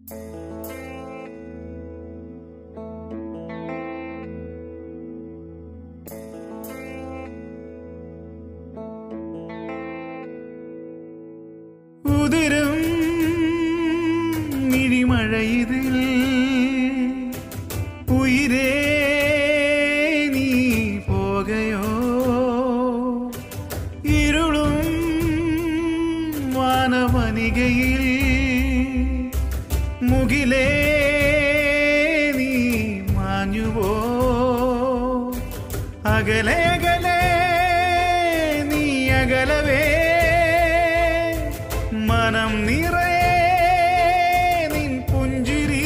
ഉതിരും മിഴിമഴയിതിൽ ഉയരേ നീ പോകയോ ഇരുളും വാനവനികയിൽ മുകിലേ നീ മാഞ്ഞുവോ അകലെ അകലെ നീ അകലവേ മനം നിറയെ നിൻ പുഞ്ചിരി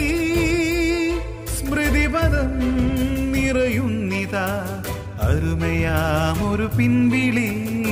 സ്മൃതിപദം നിറയുന്നിതാ അരുമയാമൊരു പിൻവിളി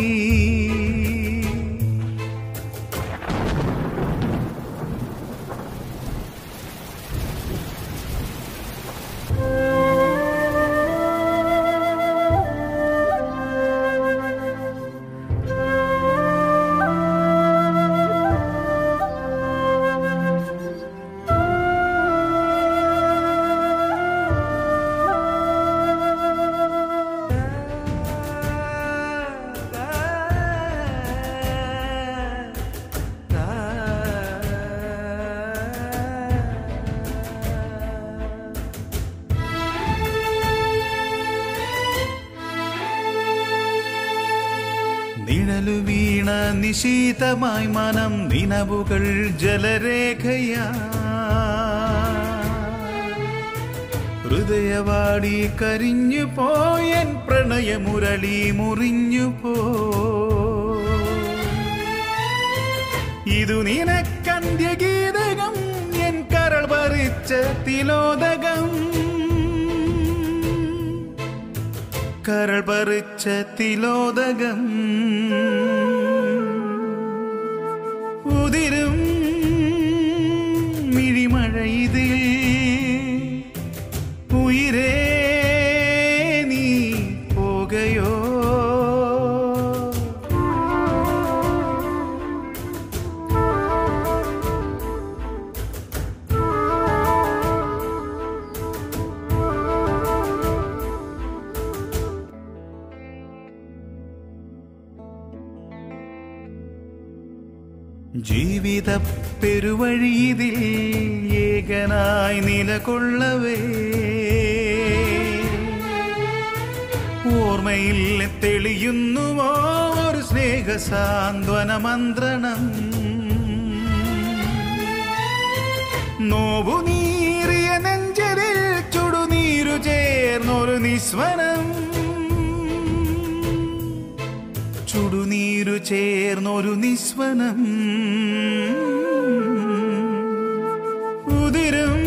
നിഴലു വീണ നിശീതമായി മനം നിനവുകൾ ജലരേഖയാ ഹൃദയവാടി കരിഞ്ഞു പോയൻ പ്രണയമുരളി മുറിഞ്ഞു പോ ഇതു നിനക്കന്ത്യഗീതകം എൻ കരൾ പറിച്ച തിലോദകം കരൾ പറിച്ച തിലോദകം ഉതിരും മിഴിമഴയിതിൽ ഉയരേ നീ പോകയോ ജീവിത പെരുവഴിയിതിൽ ഏകനായി നിലകൊള്ളവേ ഓർമ്മയിൽ തെളിയുന്നുവോ ഒരു സ്നേഹ സാന്ത്വന മന്ത്രണം നോവു നീറിയ നെഞ്ചരിൽ ചുടുനീരു ചേർന്നൊരു നിസ്വനം ചുടുനീരു ചേർന്നൊരു നിസ്വനം ഉതിരും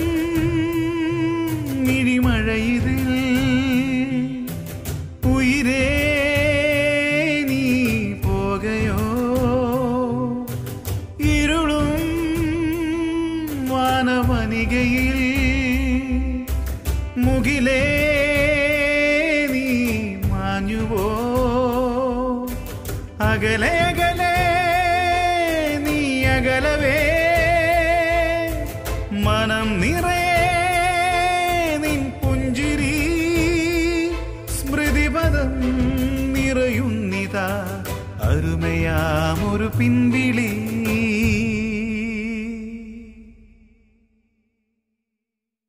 മിഴിമഴയിതിൽ ഉയരേ നീ പോകയോ ഇരുളും വാനവനികയിൽ മുകിലേ നീ മാഞ്ഞുവോ അകലെ അകലെ നീ അകലവേ മനം നിറയെ നിൻ പുഞ്ചിരി സ്മൃതിപദം നിറയുന്നിതാ അരുമയാമൊരു പിൻവിളി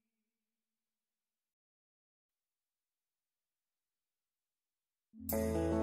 thank you